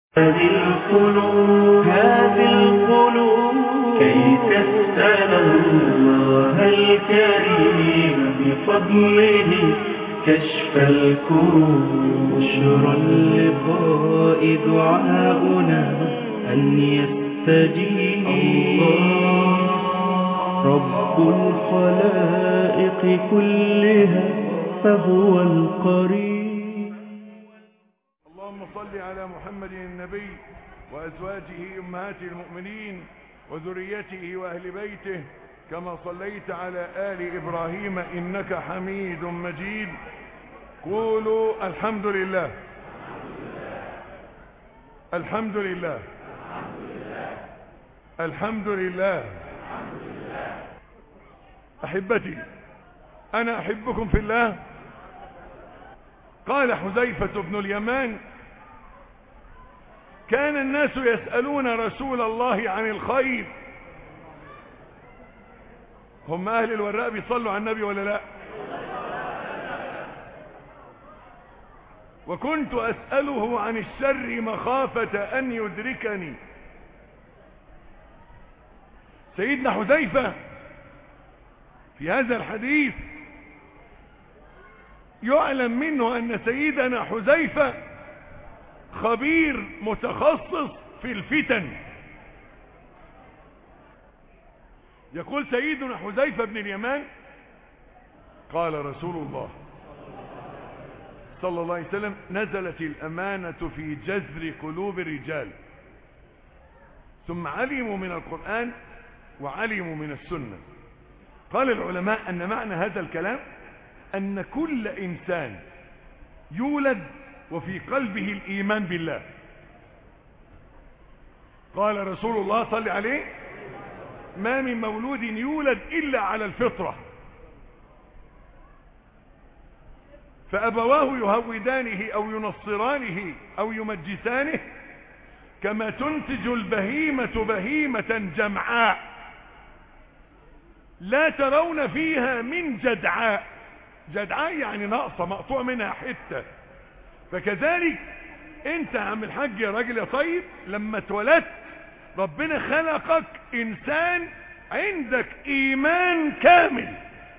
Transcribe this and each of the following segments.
هذه القلوب هذه القلوب كي تسأل الله الكريم بفضله كشف الكروب بشرى اللقاء دعاؤنا أن يستجيب رب الخلائق كلها فهو القريب اللهم صل على محمد النبي وأزواجه أمهات المؤمنين وذريته وأهل بيته كما صليت على آل إبراهيم إنك حميد مجيد قولوا الحمد لله الحمد لله الحمد لله أحبتي أنا أحبكم في الله قال حذيفة بن اليمان كان الناس يسألون رسول الله عن الخير هم أهل الوراء بيصلوا على النبي ولا لا وكنت أسأله عن الشر مخافة أن يدركني سيدنا حذيفة في هذا الحديث يعلم منه أن سيدنا حذيفة خبير متخصص في الفتن يقول سيدنا حذيفة بن اليمان قال رسول الله صلى الله عليه وسلم نزلت الأمانة في جذر قلوب الرجال ثم علموا من القرآن وعلموا من السنة قال العلماء أن معنى هذا الكلام أن كل إنسان يولد وفي قلبه الإيمان بالله قال رسول الله صلى عليه ما من مولود يولد إلا على الفطرة فأبواه يهودانه أو ينصرانه أو يمجسانه كما تنتج البهيمة بهيمة جمعاء لا ترون فيها من جدعاء جدعاء يعني ناقصة مقطوع منها حتة فكذلك انت يا عم الحاج يا راجل يا طيب لما اتولدت ربنا خلقك انسان عندك ايمان كامل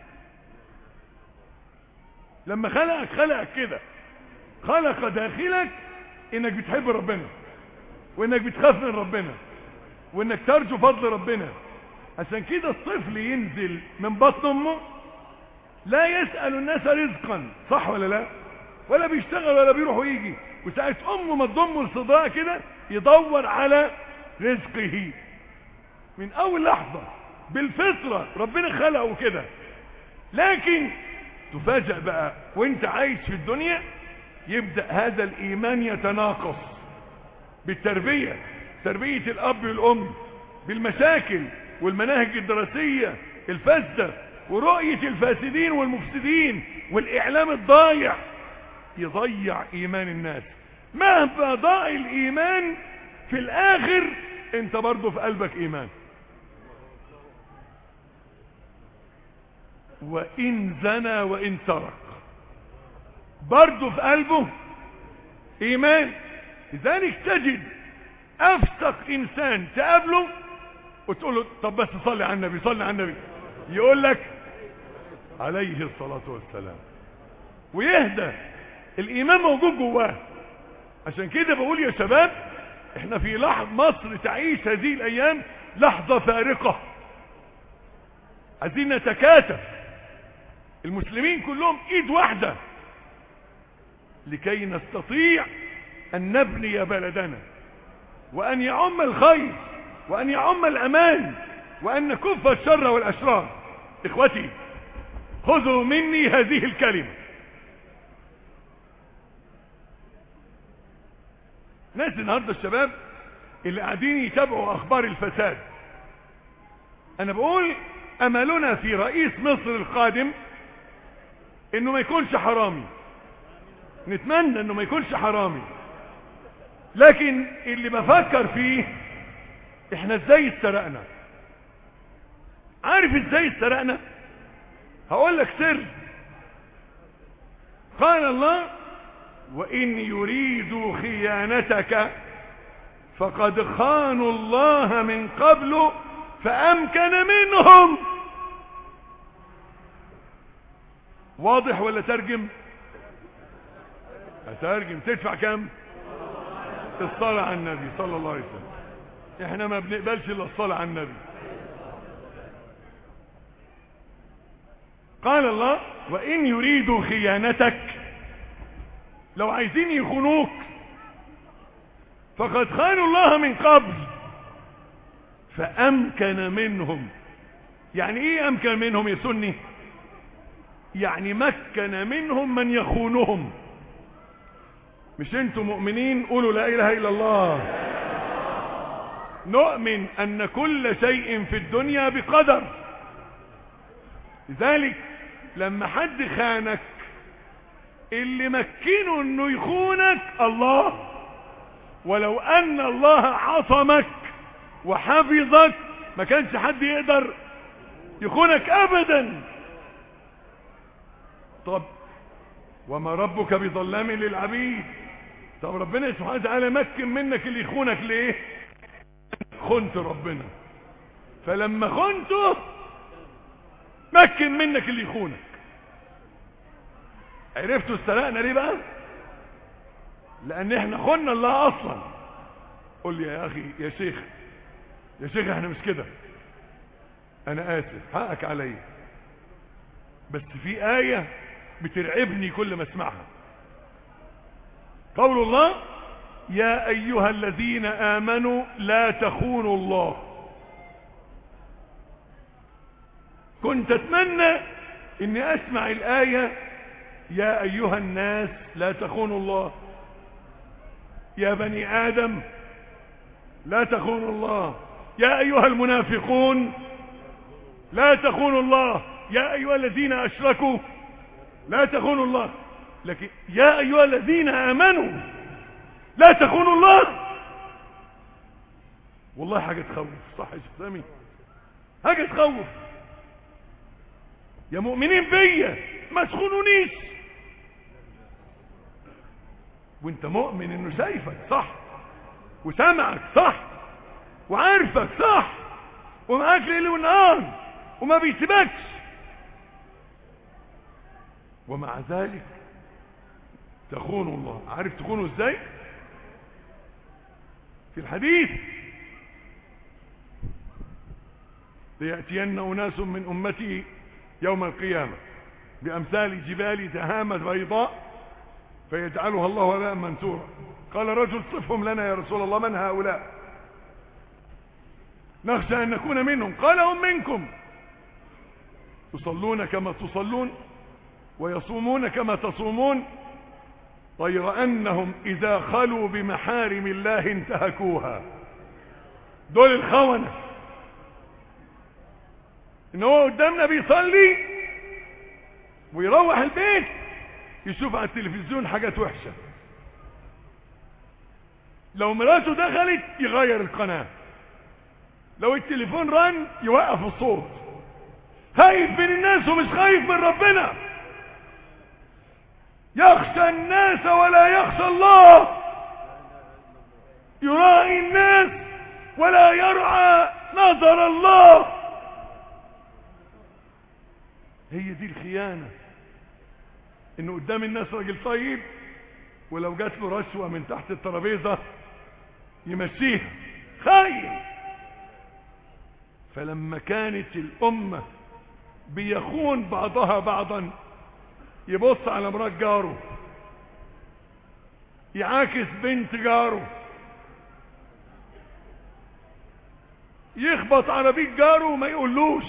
لما خلقك خلقك كده خلق داخلك انك بتحب ربنا وانك بتخاف من ربنا وانك ترجو فضل ربنا عشان كده الطفل ينزل من بطن امه لا يسأل الناس رزقا صح ولا لا ولا بيشتغل ولا بيروح ويجي وساعة امه ما تضمه لصدرها كده يدور على رزقه من اول لحظة بالفطرة ربنا خلقه كده لكن تفاجأ بقى وانت عايش في الدنيا يبدأ هذا الايمان يتناقص بالتربية تربية الاب والام بالمشاكل والمناهج الدراسية الفاسدة ورؤية الفاسدين والمفسدين والاعلام الضايع يضيع ايمان الناس مهما ضاع الايمان في الاخر انت برضه في قلبك ايمان وان زنى وان سرق برضه في قلبه ايمان لذلك تجد افسق انسان تقابله وتقول له طب بس صلي على النبي صلي على النبي يقول لك عليه الصلاة والسلام ويهدى الايمان موجود جواه عشان كده بقول يا شباب احنا في لحظة مصر تعيش هذه الايام لحظة فارقة عايزين نتكاتف المسلمين كلهم ايد واحدة لكي نستطيع ان نبني بلدنا وان يعم الخير وان يعم الامان وان نكف الشر والاشرار اخوتي خذوا مني هذه الكلمة ناس النهاردة الشباب اللي قاعدين يتابعوا اخبار الفساد انا بقول املنا في رئيس مصر القادم انه ما يكونش حرامي نتمنى انه ما يكونش حرامي لكن اللي بفكر فيه احنا ازاي استرقنا عارف ازاي استرقنا هقول لك سر قال الله وإن يريدوا خيانتك فقد خانوا الله من قبل فأمكن منهم واضح ولا ترجم اترجم تدفع كم الصلاة على النبي صلى الله عليه وسلم احنا ما بنقبلش الا الصلاة على النبي قال الله وان يريدوا خيانتك لو عايزين يخونوك فقد خانوا الله من قبل فامكن منهم يعني ايه امكن منهم يا سني يعني مكن منهم من يخونهم مش انتم مؤمنين قولوا لا اله الا الله نؤمن ان كل شيء في الدنيا بقدر لذلك لما حد خانك اللي مكنه انه يخونك الله ولو ان الله عصمك وحفظك ما كانش حد يقدر يخونك ابدا طب وما ربك بظلام للعبيد طب ربنا سبحانه وتعالى مكن منك اللي يخونك ليه خنت ربنا فلما خنته مكن منك اللي يخونك عرفتوا استلقنا ليه بقى لان احنا خنا الله اصلا قول لي يا اخي يا شيخ يا شيخ احنا مش كده انا اسف حقك عليا بس في ايه بترعبني كل ما اسمعها قول الله يا ايها الذين امنوا لا تخونوا الله كنت اتمنى اني اسمع الايه يا ايها الناس لا تخونوا الله يا بني ادم لا تخونوا الله يا ايها المنافقون لا تخونوا الله يا ايها الذين اشركوا لا تخونوا الله لكن يا ايها الذين امنوا لا تخونوا الله والله حاجه تخوف صح يا شيخ سامي حاجه تخوف يا مؤمنين بيا ما تخونونيش وانت مؤمن انه شايفك صح وسامعك صح وعارفك صح ومعاك ليل ونهار وما بيسيبكش ومع ذلك تخون الله عارف تخونه ازاي في الحديث ليأتين أناس من أمتي يوم القيامة بأمثال جبال تهامة بيضاء فيجعلها الله هباء منثورا قال رجل صفهم لنا يا رسول الله من هؤلاء نخشى أن نكون منهم قال هم منكم يصلون كما تصلون ويصومون كما تصومون غير أنهم إذا خلوا بمحارم الله انتهكوها دول الخونة إن هو قدامنا بيصلي ويروح البيت يشوف على التلفزيون حاجات وحشة لو مراته دخلت يغير القناة لو التليفون رن يوقف الصوت خايف من الناس ومش خايف من ربنا يخشى الناس ولا يخشى الله يراعي الناس ولا يرعى نظر الله هي دي الخيانة انه قدام الناس راجل طيب ولو جات له رشوة من تحت الترابيزة يمشيها خاين فلما كانت الأمة بيخون بعضها بعضا يبص على مرات جاره يعاكس بنت جاره يخبط عربية جاره وما يقولوش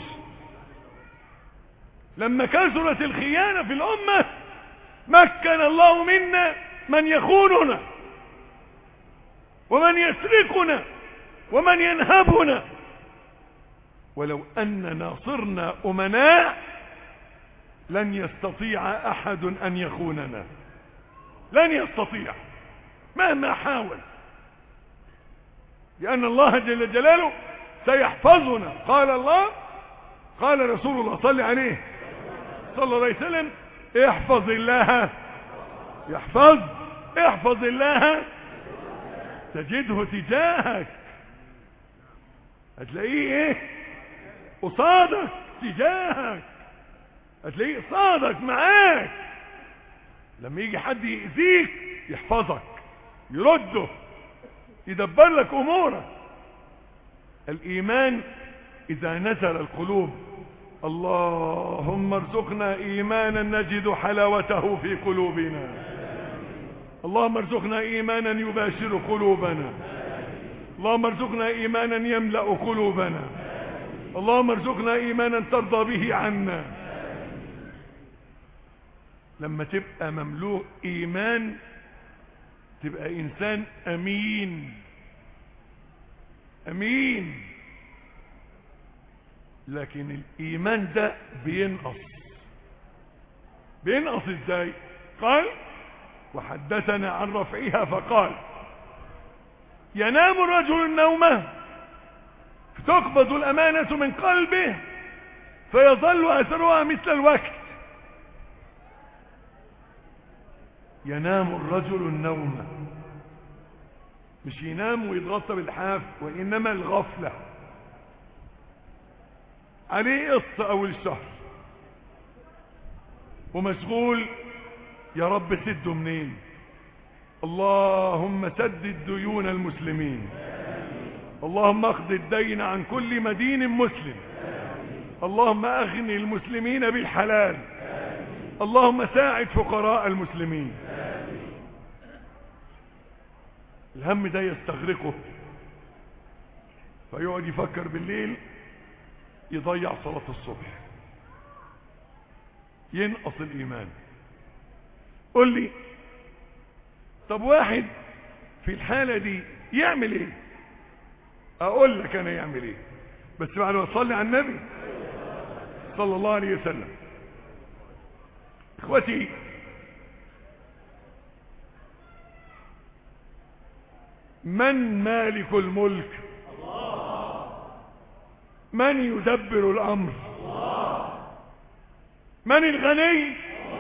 لما كثرت الخيانة في الأمة مكن الله منا من يخوننا ومن يسرقنا ومن ينهبنا ولو أننا صرنا أمناء لن يستطيع أحد أن يخوننا لن يستطيع مهما حاول لأن الله جل جلاله سيحفظنا قال الله قال رسول الله صلى عليه صلى الله عليه وسلم احفظ الله يحفظ احفظ الله تجده تجاهك هتلاقيه ايه قصادك تجاهك هتلاقيه قصادك معاك لما يجي حد يأذيك يحفظك يرده يدبر لك امورك الايمان اذا نزل القلوب اللهم ارزقنا ايمانا نجد حلاوته في قلوبنا اللهم ارزقنا ايمانا يباشر قلوبنا اللهم ارزقنا ايمانا يملأ قلوبنا اللهم ارزقنا ايمانا ترضى به عنا لما تبقى مملوء ايمان تبقى انسان امين امين لكن الايمان ده بينقص بينقص ازاي قال وحدثنا عن رفعها فقال ينام الرجل النومة فتقبض الأمانة من قلبه فيظل أثرها مثل الوقت ينام الرجل النوم مش ينام ويتغطى بالحاف وإنما الغفلة عليه قط أول الشهر ومشغول يا رب سده منين اللهم سدد ديون المسلمين اللهم اخذ الدين عن كل مدين مسلم اللهم اغني المسلمين بالحلال اللهم ساعد فقراء المسلمين الهم ده يستغرقه فيقعد يفكر بالليل يضيع صلاة الصبح ينقص الايمان قل لي طب واحد في الحالة دي يعمل ايه اقول لك انا يعمل ايه بس بعد ما اصلي على النبي صلى الله عليه وسلم اخوتي من مالك الملك من يدبر الامر من الغني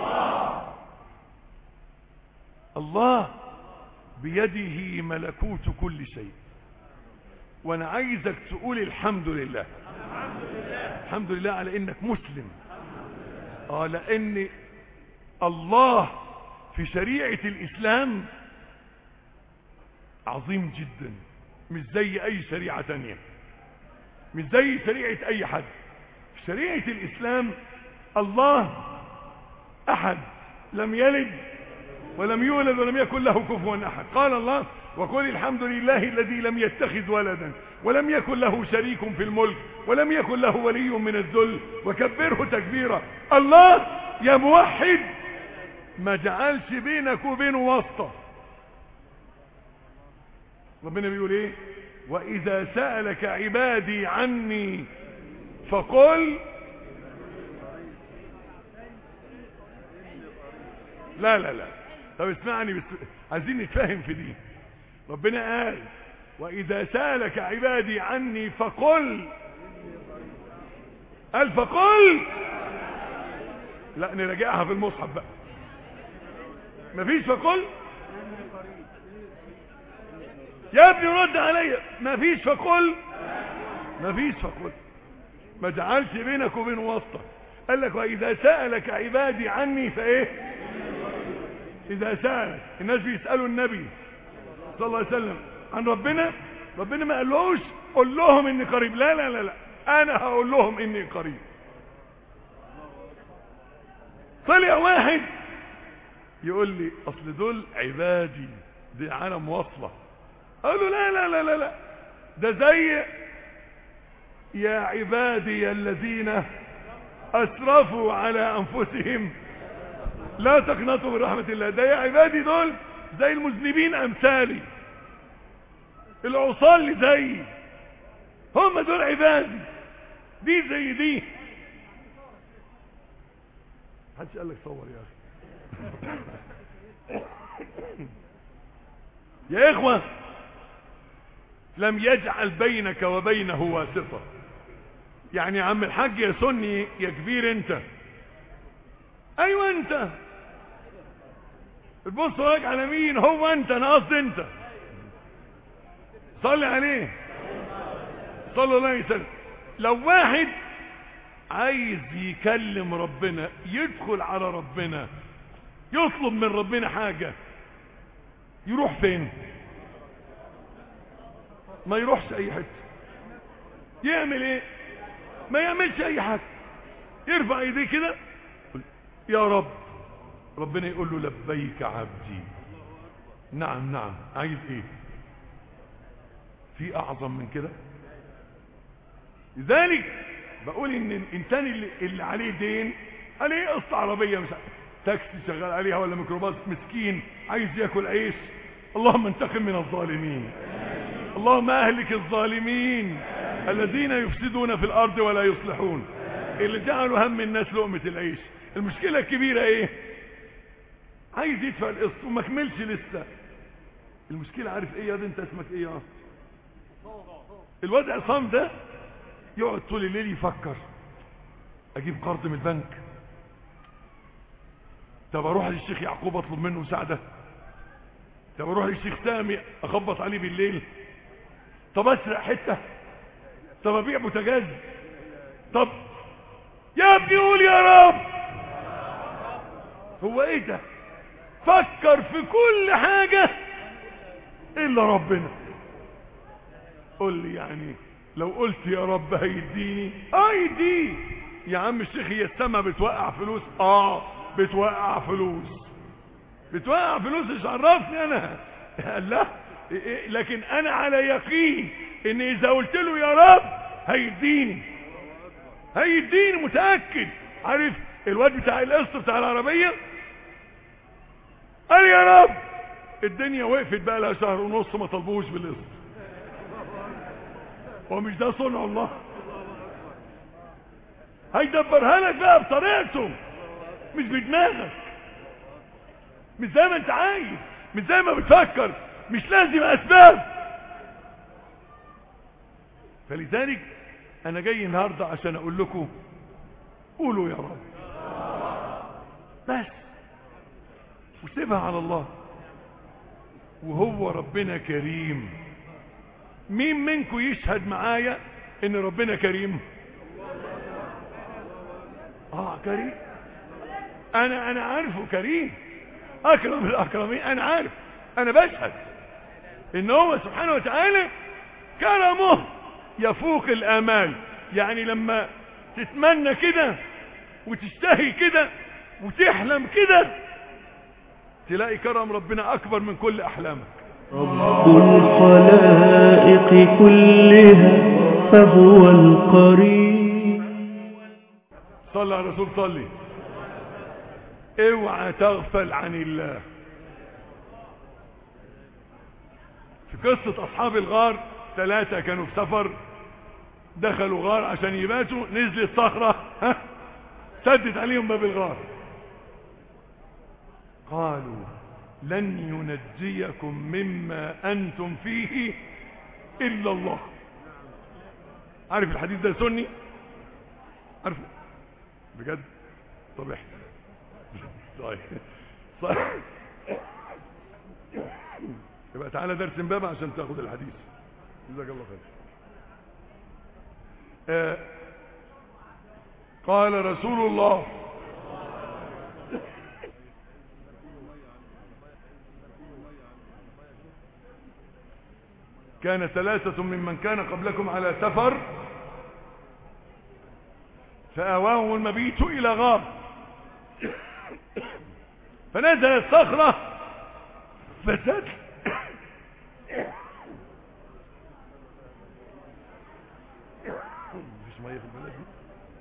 الله بيده ملكوت كل شيء وانا عايزك تقول الحمد لله الحمد لله على انك مسلم اه لان الله في شريعة الاسلام عظيم جدا مش زي اي شريعة تانية مش زي شريعة اي حد في شريعة الاسلام الله احد لم يلد ولم يولد ولم يكن له كفوا احد قال الله وقل الحمد لله الذي لم يتخذ ولدا ولم يكن له شريك في الملك ولم يكن له ولي من الذل وكبره تكبيرا الله يا موحد ما جعلش بينك وبينه واسطة ربنا بيقول ايه واذا سألك عبادي عني فقل لا لا لا طب اسمعني بس عايزين نتفاهم في دي ربنا قال واذا سالك عبادي عني فقل قال فقل لا نراجعها في المصحف بقى مفيش فقل يا ابني رد عليا مفيش فقل مفيش فقل ما جعلش بينك وبين واسطه قال لك واذا سالك عبادي عني فايه اذا سالك الناس بيسالوا النبي صلى الله عليه وسلم عن ربنا ربنا ما قالوش قول لهم اني قريب لا لا لا لا انا هقول لهم اني قريب طلع واحد يقول لي اصل دول عبادي دي عالم واصله قالوا لا لا لا لا لا ده زي يا عبادي الذين اسرفوا على انفسهم لا تقنطوا من رحمة الله ده يا عبادي دول زي المذنبين امثالي العصاة اللي زي هم دول عبادي دي زي دي محدش قال لك صور يا اخي يا اخوة لم يجعل بينك وبينه واسطة يعني يا عم الحاج يا سني يا كبير انت ايوه انت تبص وراك على مين هو انت انا قصدي انت صلي عليه صلى الله عليه وسلم لو واحد عايز يكلم ربنا يدخل على ربنا يطلب من ربنا حاجة يروح فين ما يروحش اي حته يعمل ايه ما يعملش اي حاجه يرفع ايديه كده يا رب ربنا يقول له لبيك عبدي نعم نعم عايز ايه في اعظم من كده لذلك بقول ان الانسان اللي, اللي عليه دين عليه قسط عربيه مش عارف، تاكسي شغال عليها ولا ميكروباص مسكين عايز ياكل عيش اللهم انتقم من الظالمين اللهم اهلك الظالمين الذين يفسدون في الارض ولا يصلحون اللي جعلوا هم الناس لقمة العيش المشكلة الكبيرة ايه عايز يدفع القسط وما كملش لسه المشكلة عارف ايه يا دي انت اسمك ايه يا الواد عصام ده يقعد طول الليل يفكر اجيب قرض من البنك طب اروح للشيخ يعقوب اطلب منه مساعده طب اروح للشيخ سامي اخبط عليه بالليل طب اسرق حته طب ابيع بوتاجاز طب يا ابني قول يا رب هو ايه ده فكر في كل حاجه الا ربنا قول لي يعني لو قلت يا رب هيديني اه يديني يا عم الشيخ هي السما بتوقع فلوس اه بتوقع فلوس بتوقع فلوس مش عرفني انا قال لا إيه إيه لكن انا على يقين ان اذا قلت له يا رب هيديني هيديني متاكد عارف الواد بتاع القسط بتاع العربيه قال يا رب الدنيا وقفت بقى لها شهر ونص ما طلبوش بالقسط ومش ده صنع الله هيدبرها لك بقى بطريقته مش بدماغك مش زي ما انت عايز مش زي ما بتفكر مش لازم اسباب فلذلك انا جاي النهارده عشان اقول لكم قولوا يا رب بس وسيبها على الله وهو ربنا كريم مين منكم يشهد معايا ان ربنا كريم اه كريم انا انا عارفه كريم اكرم الاكرمين انا عارف انا بشهد ان هو سبحانه وتعالى كرمه يفوق الامال يعني لما تتمنى كده وتشتهي كده وتحلم كده تلاقي كرم ربنا اكبر من كل احلامك رب الخلائق كلها فهو القريب صلى على الرسول صلي اوعى تغفل عن الله في قصة اصحاب الغار ثلاثة كانوا في سفر دخلوا غار عشان يباتوا نزلت صخرة ها سدت عليهم باب الغار قالوا لن ينجيكم مما انتم فيه الا الله عارف الحديث ده سني عارف بجد طب احكي طيب طيب يبقى تعالى درس امبابة عشان تاخد الحديث جزاك الله خير آه قال رسول الله كان ثلاثة ممن كان قبلكم على سفر فآواهم المبيت إلى غار فنزلت صخرة فسد مفيش مية في البلد دي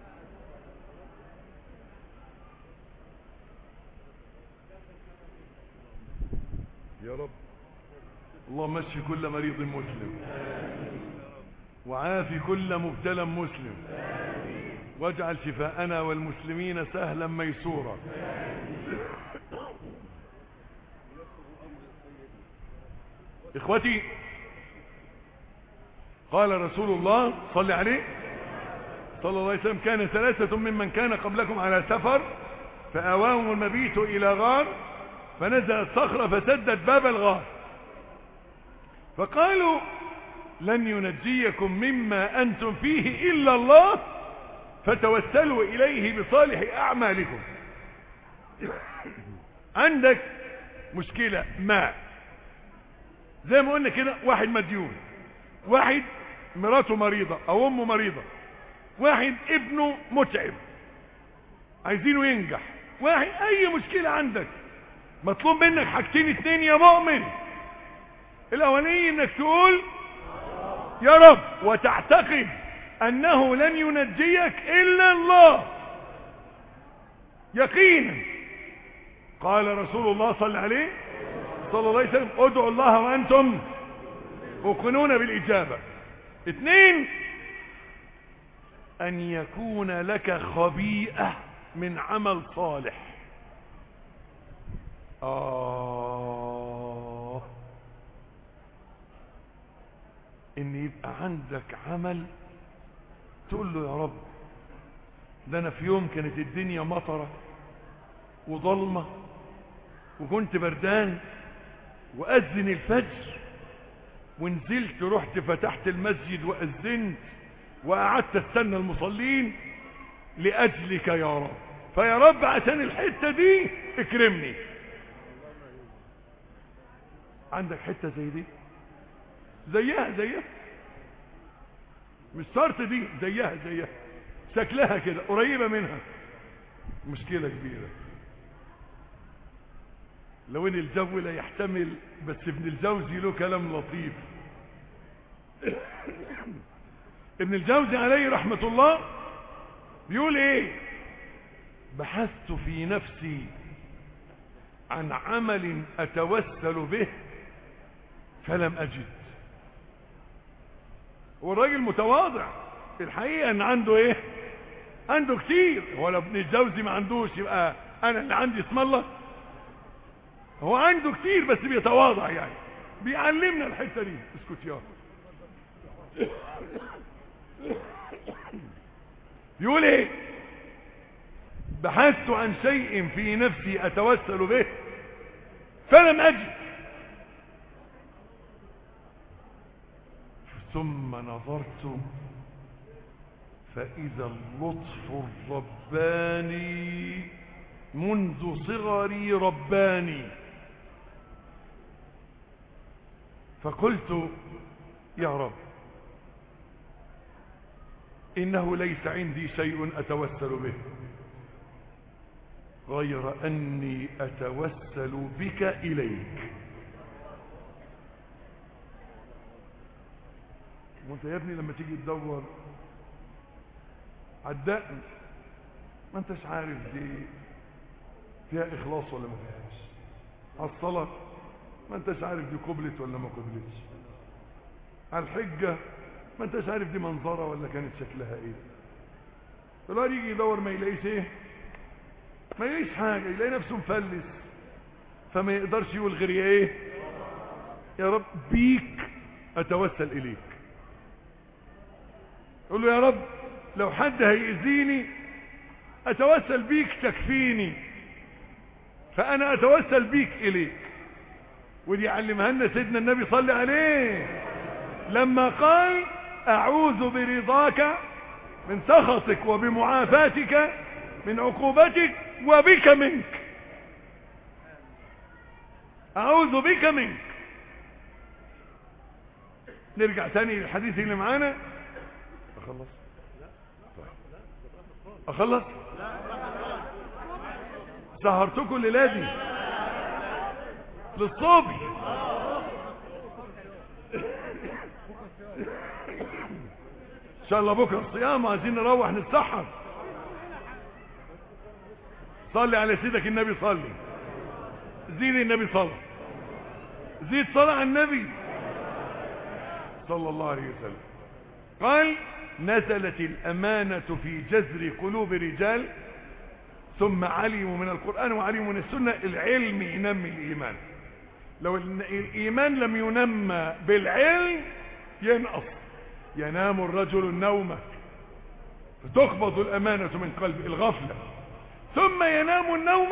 يا رب اللهم اشف كل مريض مسلم وعافي كل مبتلى مسلم واجعل شفاءنا والمسلمين سهلا ميسورا اخوتي قال رسول الله صلى عليه صلى الله عليه وسلم كان ثلاثة ممن كان قبلكم على سفر فآواهم المبيت إلى غار فنزلت صخرة فسدت باب الغار فقالوا لن ينجيكم مما أنتم فيه إلا الله فتوسلوا إليه بصالح أعمالكم عندك مشكلة ما زي ما قلنا كده واحد مديون واحد مراته مريضة أو أمه مريضة واحد ابنه متعب عايزينه ينجح واحد أي مشكلة عندك مطلوب منك حاجتين اتنين يا مؤمن الأولاني انك تقول يا رب وتعتقد انه لن ينجيك الا الله يقينا قال رسول الله صلى عليه صلى الله عليه وسلم ادعوا الله وانتم موقنون بالاجابه اثنين ان يكون لك خبيئه من عمل صالح آه ان يبقى عندك عمل تقول له يا رب ده انا في يوم كانت الدنيا مطرة وظلمة وكنت بردان واذن الفجر ونزلت رحت فتحت المسجد واذنت وقعدت استنى المصلين لاجلك يا رب فيا رب عشان الحتة دي اكرمني عندك حتة زي دي زيها زيها مش شرط دي زيها زيها شكلها كده قريبة منها مشكلة كبيرة لو ان الجو لا يحتمل بس ابن الجوزي له كلام لطيف ابن الجوزي عليه رحمة الله بيقول ايه بحثت في نفسي عن عمل اتوسل به فلم اجد والراجل متواضع الحقيقة ان عنده ايه عنده كتير هو لو ابن الجوزي ما عندوش يبقى انا اللي عندي اسم الله هو عنده كتير بس بيتواضع يعني بيعلمنا الحتة دي اسكت يا يقول ايه بحثت عن شيء في نفسي اتوسل به فلم اجد ثم نظرت فإذا اللطف الرباني منذ صغري رباني فقلت يا رب إنه ليس عندي شيء أتوسل به غير أني أتوسل بك إليك وانت يا ابني لما تيجي تدور عالدقن ما انتش عارف دي فيها اخلاص ولا ما فيهاش على الصلاة ما انتش عارف دي قبلت ولا ما قبلتش على الحجة ما انتش عارف دي منظرة ولا كانت شكلها ايه فالواحد يجي يدور ما يلاقيش ايه ما يلاقيش حاجة يلاقي نفسه مفلس فما يقدرش يقول غير ايه يا رب بيك اتوسل اليك يقول له يا رب لو حد هيأذيني اتوسل بيك تكفيني فانا اتوسل بيك اليك ودي علمها لنا سيدنا النبي صلى عليه لما قال اعوذ برضاك من سخطك وبمعافاتك من عقوبتك وبك منك اعوذ بك منك نرجع تاني للحديث اللي معانا اخلص اخلص سهرتكم الليله دي للصبح ان شاء الله بكره الصيام عايزين نروح نتسحر صلي على سيدك النبي صلي زيد النبي صلى زيد صلى على النبي صلى الله عليه وسلم قال نزلت الأمانة في جذر قلوب رجال ثم علموا من القرآن وعلموا من السنة العلم ينمي الإيمان لو الإيمان لم ينمى بالعلم ينقص ينام الرجل النوم فتخبض الأمانة من قلب الغفلة ثم ينام النوم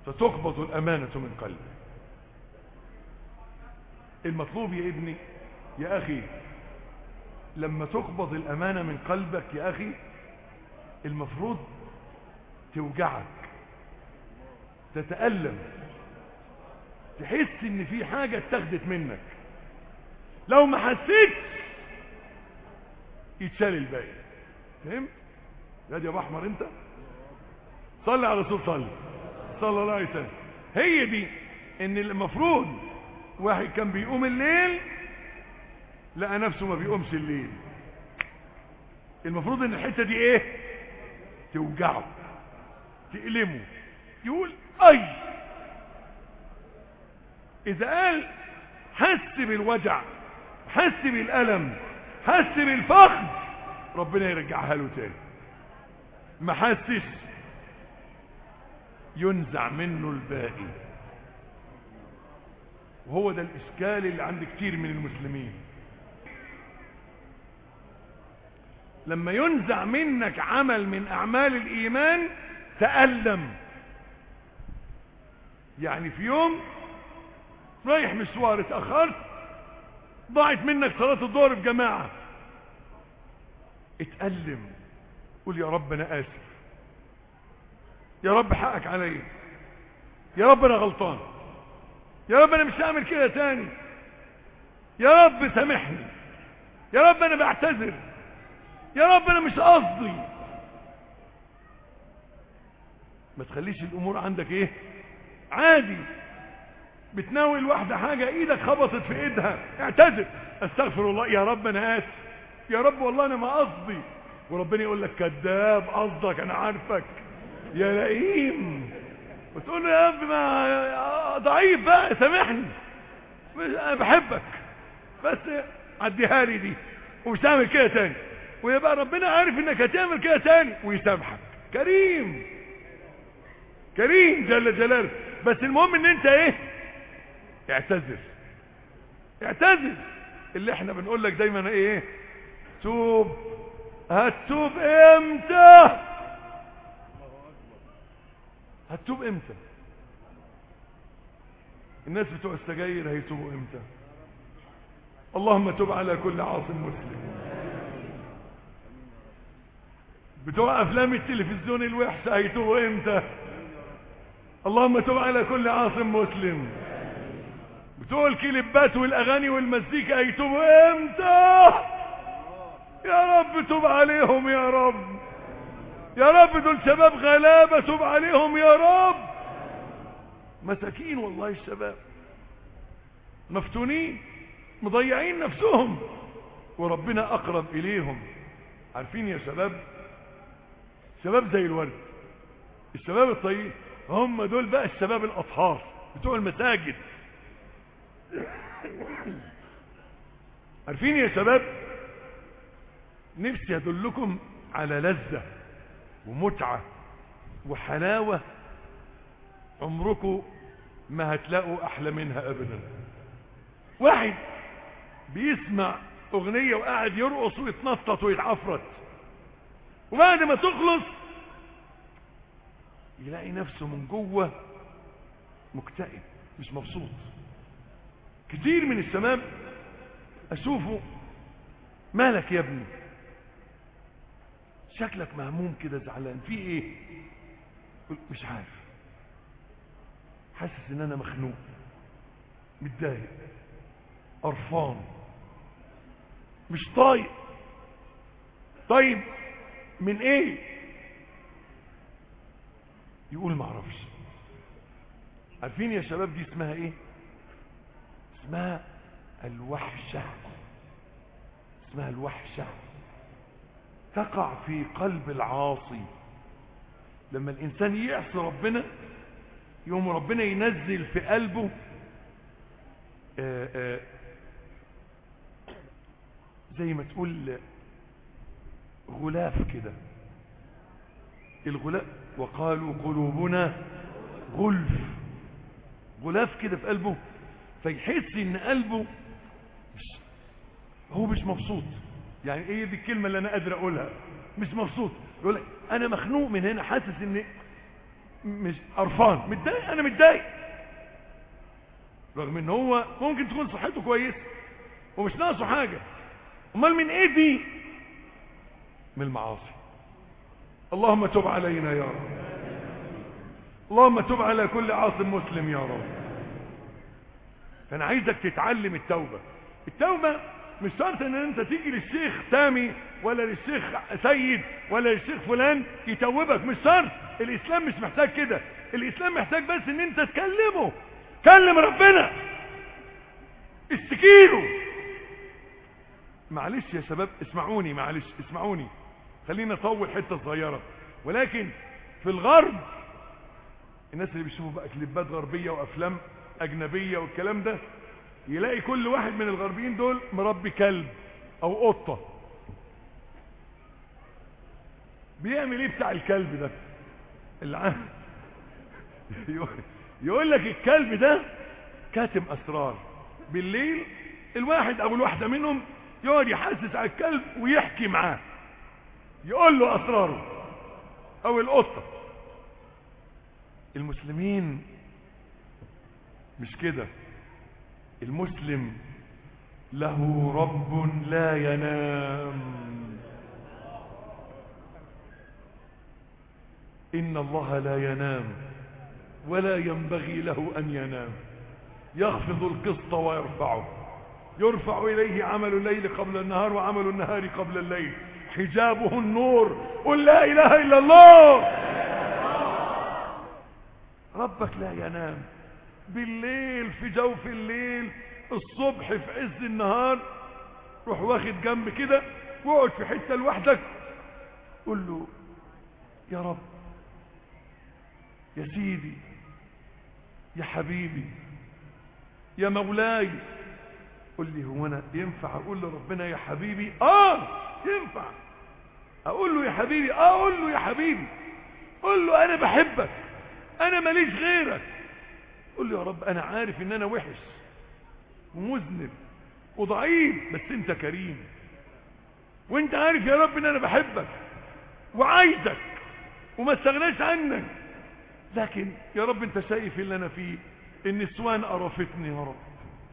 فتقبض الأمانة من قلبه المطلوب يا ابني يا اخي لما تقبض الامانة من قلبك يا اخي المفروض توجعك تتألم تحس ان في حاجة اتخذت منك لو ما حسيتش يتشال الباقي فهمت يا دي يا ابو احمر انت صلي على رسول صلي صلى الله عليه وسلم هي دي ان المفروض واحد كان بيقوم الليل لقى نفسه ما بيقومش الليل المفروض ان الحته دي ايه توجعه تألمه يقول اي اذا قال حس بالوجع حس بالالم حس بالفقد ربنا يرجعها له تاني ما حسش ينزع منه الباقي وهو ده الاشكال اللي عند كتير من المسلمين لما ينزع منك عمل من اعمال الايمان تألم يعني في يوم رايح مشوار اتأخرت ضاعت منك صلاة الظهر في جماعة اتألم قول يا رب انا اسف يا رب حقك عليا يا رب انا غلطان يا رب انا مش هعمل كده تاني يا رب سامحني يا رب انا بعتذر يا رب انا مش قصدي ما تخليش الامور عندك ايه عادي بتناول واحدة حاجة ايدك خبطت في ايدها اعتذر استغفر الله يا رب انا اسف يا رب والله انا ما قصدي وربنا يقول لك كذاب قصدك انا عارفك يا لئيم وتقول له يا رب ما ضعيف بقى سامحني انا بحبك بس عديها لي دي ومش هعمل كده تاني ويبقى ربنا عارف انك هتعمل كده تاني ويسامحك كريم كريم جل جلاله بس المهم ان انت ايه اعتذر اعتذر اللي احنا بنقول لك دايما ايه توب هتتوب امتى هتتوب امتى الناس بتوع السجاير هيتوبوا امتى اللهم تب على كل عاصم مسلم بتوع افلام التلفزيون الوحشة هيتوبوا امتى اللهم تب على كل عاصم مسلم بتوع الكليبات والاغاني والمزيكا هيتوبوا امتى يا رب تب عليهم يا رب يا رب دول شباب غلابة تب عليهم يا رب مساكين والله الشباب مفتونين مضيعين نفسهم وربنا اقرب اليهم عارفين يا شباب شباب زي الورد الشباب الطيب هم دول بقى الشباب الاطهار بتوع المساجد عارفين يا شباب نفسي ادلكم على لذة ومتعة وحلاوة عمركم ما هتلاقوا احلى منها ابدا واحد بيسمع اغنية وقاعد يرقص ويتنطط ويتعفرت وبعد ما تخلص يلاقي نفسه من جوه مكتئب مش مبسوط كتير من الشباب اشوفه مالك يا ابني شكلك مهموم كده زعلان في ايه مش عارف حاسس ان انا مخنوق متضايق قرفان مش طايق طيب من ايه يقول ما اعرفش عارفين يا شباب دي اسمها ايه اسمها الوحشة اسمها الوحشة تقع في قلب العاصي لما الانسان يعصي ربنا يوم ربنا ينزل في قلبه آآ آآ زي ما تقول غلاف كده الغلاف وقالوا قلوبنا غلف غلاف كده في قلبه فيحس ان قلبه مش هو مش مبسوط يعني ايه دي الكلمة اللي انا قادر اقولها مش مبسوط يقول لك انا مخنوق من هنا حاسس ان مش قرفان متضايق انا متضايق رغم ان هو ممكن تكون صحته كويسه ومش ناقصه حاجة امال من ايه دي من المعاصي اللهم تب علينا يا رب اللهم تب على كل عاصم مسلم يا رب فانا عايزك تتعلم التوبة التوبة مش شرط ان انت تيجي للشيخ سامي ولا للشيخ سيد ولا للشيخ فلان يتوبك مش شرط الاسلام مش محتاج كده الاسلام محتاج بس ان انت تكلمه كلم ربنا استكيله معلش يا شباب اسمعوني معلش اسمعوني خلينا اطول حته صغيره ولكن في الغرب الناس اللي بيشوفوا بقى كليبات غربيه وافلام اجنبيه والكلام ده يلاقي كل واحد من الغربيين دول مربي كلب او قطه بيعمل ايه بتاع الكلب ده الع... يقول لك الكلب ده كاتم اسرار بالليل الواحد او الواحده منهم يقعد يحسس على الكلب ويحكي معاه يقول له اسراره او القطه المسلمين مش كده المسلم له رب لا ينام ان الله لا ينام ولا ينبغي له ان ينام يخفض القسط ويرفعه يرفع اليه عمل الليل قبل النهار وعمل النهار قبل الليل حجابه النور قل لا اله الا الله ربك لا ينام بالليل في جوف الليل الصبح في عز النهار روح واخد جنب كده واقعد في حته لوحدك قول له يا رب يا سيدي يا حبيبي يا مولاي قل لي هو انا ينفع اقول لربنا يا حبيبي اه ينفع اقول له يا حبيبي اه اقول له يا حبيبي قل له انا بحبك انا ماليش غيرك قل له يا رب انا عارف ان انا وحش ومذنب وضعيف بس انت كريم وانت عارف يا رب ان انا بحبك وعايزك وما استغناش عنك لكن يا رب انت شايف اللي انا فيه النسوان قرفتني يا رب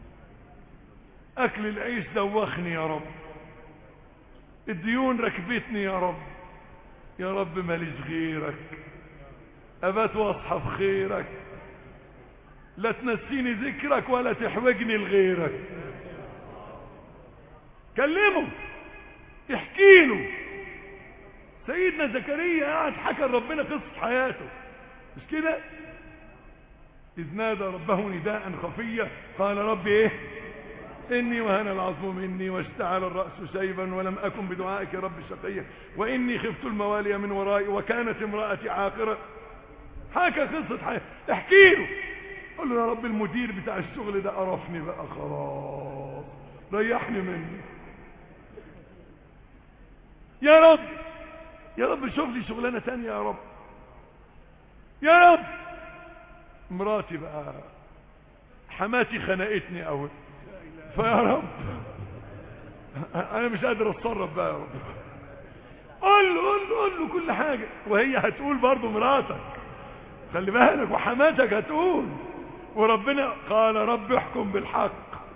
اكل العيش دوخني يا رب الديون ركبتني يا رب يا رب ماليش غيرك ابات واصحى في خيرك لا تنسيني ذكرك ولا تحوجني لغيرك كلمه احكي له سيدنا زكريا قاعد حكى ربنا قصة حياته مش كده إذ نادى ربه نداء خفيا قال رب إيه إني وهن العظم مني واشتعل الرأس شيبا ولم أكن بدعائك رب شقيا وإني خفت الموالي من ورائي وكانت امرأتي عاقرة حكى قصة حياة احكي له قل له يا رب المدير بتاع الشغل ده قرفني بقى خلاص ريحني منه يا رب يا رب شوف لي شغلانه تانية يا رب يا رب مراتي بقى حماتي خنقتني قوي فيا رب انا مش قادر اتصرف بقى يا رب قول له قول له قول له كل حاجه وهي هتقول برضه مراتك خلي بالك وحماتك هتقول وربنا قال رب احكم بالحق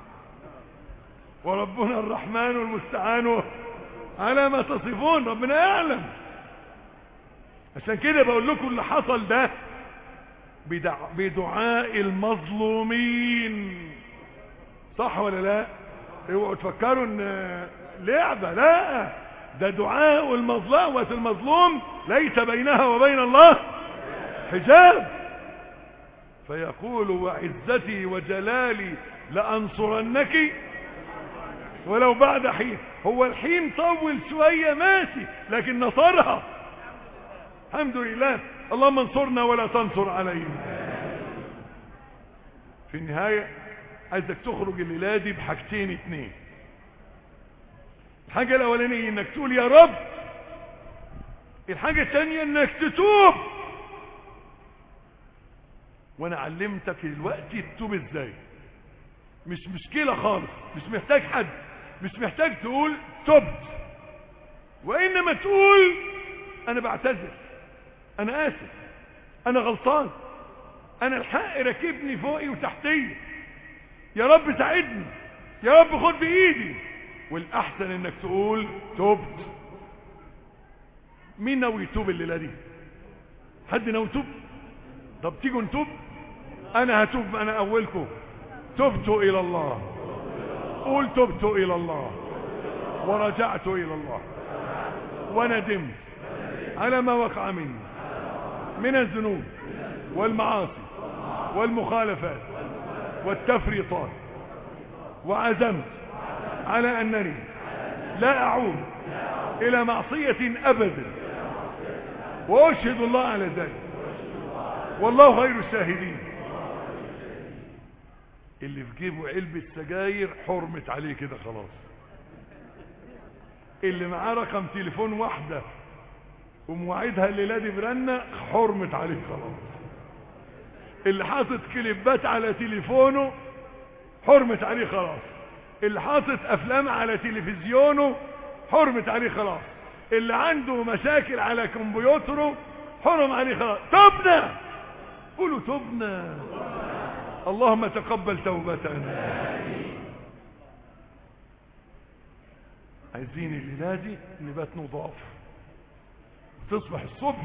وربنا الرحمن المستعان على ما تصفون ربنا يعلم عشان كده بقول لكم اللي حصل ده بدع... بدعاء المظلومين صح ولا لا اوعوا تفكروا ان لعبة لا ده دعاء المظلومة المظلوم ليس بينها وبين الله حجاب فيقول وعزتي وجلالي لأنصرنك ولو بعد حين هو الحين طول شوية ماشي لكن نصرها الحمد لله اللهم انصرنا ولا تنصر علينا في النهاية عايزك تخرج الليلة دي بحاجتين اتنين الحاجة الاولانية انك تقول يا رب الحاجة الثانية انك تتوب وانا علمتك دلوقتي تتوب ازاي مش مشكلة خالص مش محتاج حد مش محتاج تقول تبت وانما تقول انا بعتذر انا اسف انا غلطان انا الحق راكبني فوقي وتحتي يا رب ساعدني يا رب خد بايدي والاحسن انك تقول تبت مين ناوي يتوب الليله دي حد ناوي يتوب طب تيجوا نتوب انا هتوب انا اولكم تبت الى الله قول تبت الى الله ورجعت الى الله وندمت على ما وقع مني من الذنوب والمعاصي والمخالفات والتفريطات وعزمت على انني لا اعود الى معصية ابدا واشهد الله على ذلك والله خير الشاهدين اللي في جيبه علبة سجاير حرمت عليه كده خلاص اللي معاه رقم تليفون واحدة ومواعيدها الليلة دي برنة حرمت عليه خلاص اللي حاطط كليبات على تليفونه حرمت عليه خلاص اللي حاطط افلام على تلفزيونه حرمت عليه خلاص اللي عنده مشاكل على كمبيوتره حرم عليه خلاص تبنا قولوا تبنا اللهم تقبل توبتنا عايزين الليله دي نبات نضاف تصبح الصبح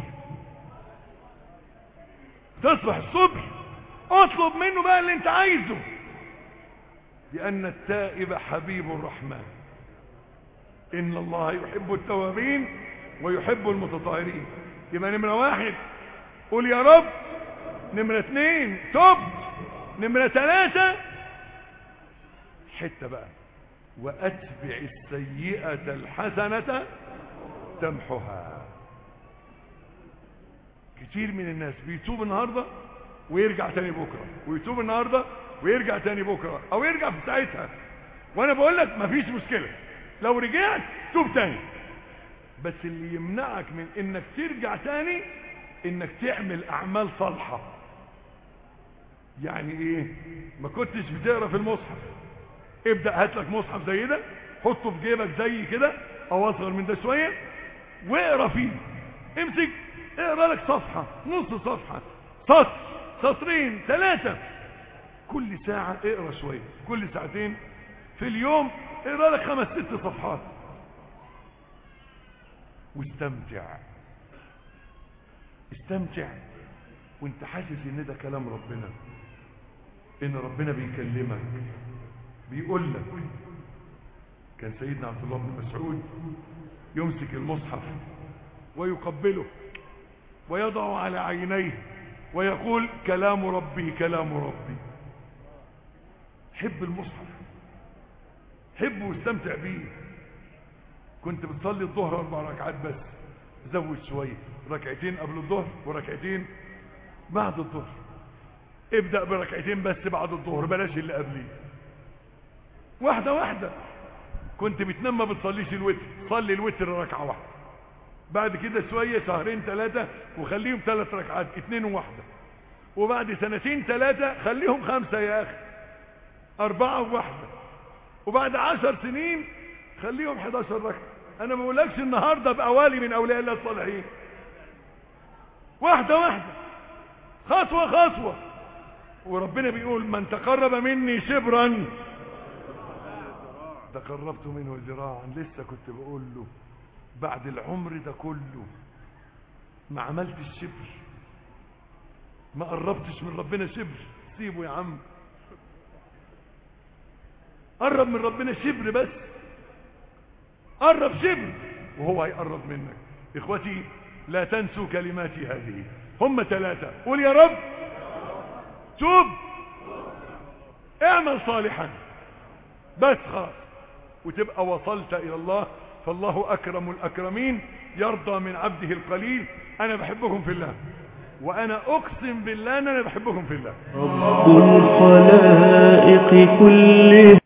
تصبح الصبح اطلب منه بقى اللي انت عايزه لان التائب حبيب الرحمن ان الله يحب التوابين ويحب المتطهرين يبقى نمرة واحد قول يا رب نمرة اتنين تب نمرة ثلاثة حتة بقى واتبع السيئة الحسنة تمحها كتير من الناس بيتوب النهاردة ويرجع تاني بكرة ويتوب النهاردة ويرجع تاني بكرة او يرجع في ساعتها وانا بقول لك مفيش مشكلة لو رجعت توب تاني بس اللي يمنعك من انك ترجع تاني انك تعمل اعمال صالحة يعني ايه ما كنتش بتقرا في المصحف ابدأ هات لك مصحف زي ده حطه في جيبك زي كده او اصغر من ده شوية واقرا فيه امسك اقرا لك صفحة نص صفحة سطر سطرين ثلاثة كل ساعة اقرا شوية كل ساعتين في اليوم اقرا لك خمس ست صفحات واستمتع استمتع وانت حاسس ان ده كلام ربنا ان ربنا بيكلمك بيقول لك كان سيدنا عبد الله بن مسعود يمسك المصحف ويقبله ويضع على عينيه ويقول كلام ربي كلام ربي حب المصحف حبه واستمتع بيه كنت بتصلي الظهر اربع ركعات بس زود شويه ركعتين قبل الظهر وركعتين بعد الظهر ابدأ بركعتين بس بعد الظهر بلاش اللي قبليه واحدة واحدة كنت بتنام ما بتصليش الوتر صلي الوتر ركعة واحدة بعد كده شوية شهرين ثلاثة وخليهم ثلاث ركعات اتنين وواحدة وبعد سنتين ثلاثة خليهم خمسة يا اخي اربعة وواحدة وبعد عشر سنين خليهم 11 ركعة انا ما بقولكش النهاردة ابقى والي من اولياء الله الصالحين واحدة واحدة خطوة خطوة وربنا بيقول من تقرب مني شبرا تقربت منه ذراعا لسه كنت بقول له بعد العمر ده كله ما عملتش شبر ما قربتش من ربنا شبر سيبه يا عم قرب من ربنا شبر بس قرب شبر وهو هيقرب منك اخوتي لا تنسوا كلماتي هذه هم ثلاثة قول يا رب توب اعمل صالحا بس خلاص وتبقى وصلت الى الله فالله اكرم الاكرمين يرضى من عبده القليل انا بحبكم في الله وانا اقسم بالله ان انا بحبكم في الله رب الخلائق كلها